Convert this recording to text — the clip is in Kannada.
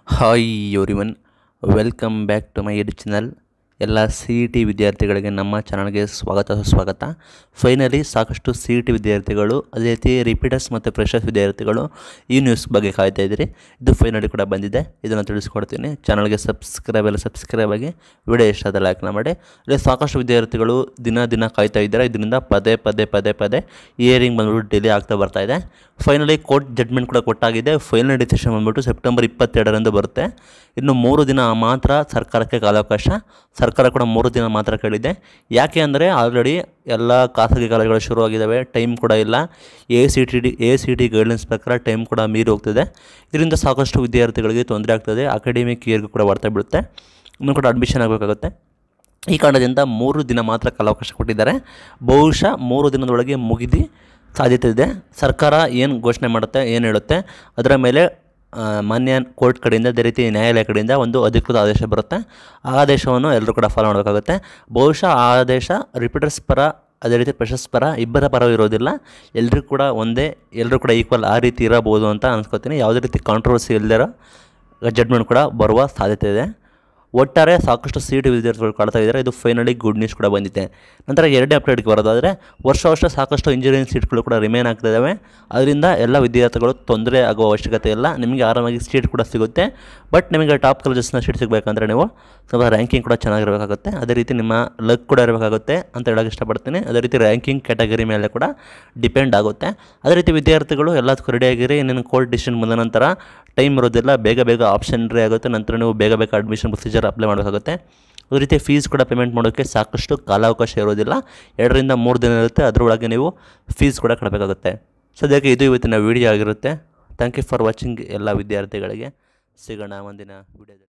hi everyone welcome back to my YouTube channel ಎಲ್ಲ ಸಿ ಇ ಟಿ ವಿದ್ಯಾರ್ಥಿಗಳಿಗೆ ನಮ್ಮ ಚಾನಲ್ಗೆ ಸ್ವಾಗತ ಸುಸ್ವಾಗತ ಫೈನಲಿ ಸಾಕಷ್ಟು ಸಿ ಇ ಟಿ ವಿದ್ಯಾರ್ಥಿಗಳು ಅದೇ ರೀತಿ ರಿಪೀಟರ್ಸ್ ಮತ್ತು ಫ್ರೆಷರ್ಸ್ ವಿದ್ಯಾರ್ಥಿಗಳು ಈ ನ್ಯೂಸ್ ಬಗ್ಗೆ ಕಾಯ್ತಾ ಇದ್ದೀರಿ ಇದು ಫೈನಲಿ ಕೂಡ ಬಂದಿದೆ ಇದನ್ನು ತಿಳಿಸ್ಕೊಡ್ತೀನಿ ಚಾನಲ್ಗೆ ಸಬ್ಸ್ಕ್ರೈಬ್ ಎಲ್ಲ ಸಬ್ಸ್ಕ್ರೈಬ್ ಆಗಿ ವಿಡಿಯೋ ಇಷ್ಟ ಆದರೆ ಲೈಕ್ನ ಮಾಡಿ ಇಲ್ಲಿ ಸಾಕಷ್ಟು ವಿದ್ಯಾರ್ಥಿಗಳು ದಿನ ದಿನ ಕಾಯ್ತಾ ಇದ್ದಾರೆ ಇದರಿಂದ ಪದೇ ಪದೇ ಪದೇ ಪದೇ ಇಯರಿಂಗ್ ಬಂದ್ಬಿಟ್ಟು ಡಿಲೇ ಆಗ್ತಾ ಬರ್ತಾ ಇದೆ ಫೈನಲಿ ಕೋರ್ಟ್ ಜಡ್ಮೆಂಟ್ ಕೂಡ ಕೊಟ್ಟಾಗಿದೆ ಫೈನಲ್ ಡಿಸಿಷನ್ ಬಂದ್ಬಿಟ್ಟು ಸೆಪ್ಟೆಂಬರ್ ಇಪ್ಪತ್ತೆರಡರಂದು ಬರುತ್ತೆ ಇನ್ನು ಮೂರು ದಿನ ಮಾತ್ರ ಸರ್ಕಾರಕ್ಕೆ ಕಾಲಾವಕಾಶ ಸರ್ಕಾರ ಕೂಡ ಮೂರು ದಿನ ಮಾತ್ರ ಕೇಳಿದೆ ಯಾಕೆ ಅಂದರೆ ಆಲ್ರೆಡಿ ಎಲ್ಲ ಖಾಸಗಿ ಕಾಲೇಜುಗಳು ಶುರುವಾಗಿದ್ದಾವೆ ಟೈಮ್ ಕೂಡ ಇಲ್ಲ A C T D A C T guidelines ಪ್ರಕಾರ ಟೈಮ್ ಕೂಡ ಮೀರಿ ಹೋಗ್ತಿದೆ ಇದರಿಂದ ಸಾಕಷ್ಟು ವಿದ್ಯಾರ್ಥಿಗಳಿಗೆ ತೊಂದರೆ ಆಗ್ತದೆ ಅಕಾಡೆಮಿಕ್ ಇಯರ್ಗೂ ಕೂಡ ಬರ್ತಾ ಬೀಳುತ್ತೆ ಇನ್ನು ಕೂಡ ಅಡ್ಮಿಷನ್ ಆಗಬೇಕಾಗುತ್ತೆ ಈ ಕಾರಣದಿಂದ ಮೂರು ದಿನ ಮಾತ್ರ ಕಾಲಾವಕಾಶ ಕೊಟ್ಟಿದ್ದಾರೆ ಬಹುಶಃ ಮೂರು ದಿನದೊಳಗೆ ಮುಗಿದು ಸಾಧ್ಯತೆ ಇದೆ ಸರ್ಕಾರ ಏನು ಘೋಷಣೆ ಮಾಡುತ್ತೆ ಏನು ಹೇಳುತ್ತೆ ಅದರ ಮೇಲೆ ಆ, ಮಾನ್ಯ ಕೋರ್ಟ್ ಕಡೆಯಿಂದ ಅದೇ ರೀತಿ ನ್ಯಾಯಾಲಯ ಕಡೆಯಿಂದ ಒಂದು ಅಧಿಕೃತ ಆದೇಶ ಬರುತ್ತೆ ಆ ಆದೇಶವನ್ನು ಎಲ್ಲರೂ ಕೂಡ ಫಾಲೋ ಮಾಡಬೇಕಾಗುತ್ತೆ ಬಹುಶಃ ಆ ಆದೇಶ ರಿಪೀಟರ್ಸ್ ಪರ ಅದೇ ರೀತಿ ಪ್ರಶಸ್ತಿ ಪರ ಇಬ್ಬರ ಪರ ಇರೋದಿಲ್ಲ ಎಲ್ಲರೂ ಕೂಡ ಒಂದೇ ಎಲ್ಲರೂ ಕೂಡ ಈಕ್ವಲ್ ಆ ರೀತಿ ಇರಬಹುದು ಅಂತ ಅನ್ಸ್ಕೊತೀನಿ ಯಾವುದೇ ರೀತಿ ಕಾಂಟ್ರವರ್ಸಿ ಇಲ್ಲದಿರೋ ಜಡ್ಮೆಂಟ್ ಕೂಡ ಬರುವ ಸಾಧ್ಯತೆ ಇದೆ ಒಟ್ಟಾರೆ ಸಾಕಷ್ಟು ಸಿ ಟಿ ವಿದ್ಯಾರ್ಥಿಗಳು ಕಾಡ್ತಾ ಇದ್ದಾರೆ ಇದು ಫೈನಲಿ ಗುಡ್ ನ್ಯೂಸ್ ಕೂಡ ಬಂದಿದೆ ನಂತರ ಎರಡನೇ ಅಪ್ಡೇಟ್ಗೆ ಬರೋದಾದರೆ ವರ್ಷ ವರ್ಷ ಸಾಕಷ್ಟು ಇಂಜಿನಿಯರಿಂಗ್ ಸೀಟ್ಗಳು ಕೂಡ ರಿಮೇನ್ ಆಗ್ತಾ ಇದ್ದಾವೆ ಅದರಿಂದ ಎಲ್ಲ ವಿದ್ಯಾರ್ಥಿಗಳು ತೊಂದರೆ ಆಗುವ ಅವಶ್ಯಕತೆ ಇಲ್ಲ ನಿಮಗೆ ಆರಾಮಾಗಿ ಸೀಟ್ ಕೂಡ ಸಿಗುತ್ತೆ ಬಟ್ ನಿಮಗೆ ಟಾಪ್ ಕಾಲೇಜಸ್ನ ಸೀಟ್ ಸಿಗಬೇಕಂದ್ರೆ ನೀವು ಸ್ವಲ್ಪ ರ್ಯಾಂಕಿಂಗ್ ಕೂಡ ಚೆನ್ನಾಗಿರಬೇಕಾಗುತ್ತೆ ಅದೇ ರೀತಿ ನಿಮ್ಮ ಲಕ್ ಕೂಡ ಇರಬೇಕಾಗುತ್ತೆ ಅಂತ ಹೇಳೋಕೆ ಇಷ್ಟಪಡ್ತೀನಿ ಅದೇ ರೀತಿ ರ್ಯಾಂಕಿಂಗ್ ಕ್ಯಾಟಗರಿ ಮೇಲೆ ಕೂಡ ಡಿಪೆಂಡ್ ಆಗುತ್ತೆ ಅದೇ ರೀತಿ ವಿದ್ಯಾರ್ಥಿಗಳು ಎಲ್ಲದಕ್ಕೂ ರೆಡಿಯಾಗಿರಿ ಇನ್ನೇನು ಕೋರ್ಟ್ ಡಿಸಿಷನ್ ಬಂದ ನಂತರ ಟೈಮ್ ಇರೋದಿಲ್ಲ ಬೇಗ ಬೇಗ ಆಪ್ಷನ್ ರೀ ಆಗುತ್ತೆ ನಂತರ ನೀವು ಬೇಗ ಬೇಗ ಅಡ್ಮಿಷನ್ ಪ್ರೊಸೀಜರ್ ಅಪ್ಲೈ ಮಾಡಬೇಕಾಗುತ್ತೆ ಅದೇ ರೀತಿ ಫೀಸ್ ಕೂಡ ಪೇಮೆಂಟ್ ಮಾಡೋಕ್ಕೆ ಸಾಕಷ್ಟು ಕಾಲಾವಕಾಶ ಇರೋದಿಲ್ಲ ಎರಡರಿಂದ ಮೂರು ದಿನ ಇರುತ್ತೆ ಅದರೊಳಗೆ ನೀವು ಫೀಸ್ ಕೂಡ ಕಟ್ಟಬೇಕಾಗುತ್ತೆ ಸದ್ಯಕ್ಕೆ ಇದು ಇವತ್ತಿನ ವೀಡಿಯೋ ಆಗಿರುತ್ತೆ ಥ್ಯಾಂಕ್ ಯು ಫಾರ್ ವಾಚಿಂಗ್ ಎಲ್ಲ ವಿದ್ಯಾರ್ಥಿಗಳಿಗೆ ಸಿಗೋಣ ಮುಂದಿನ ವೀಡಿಯೋದಲ್ಲಿ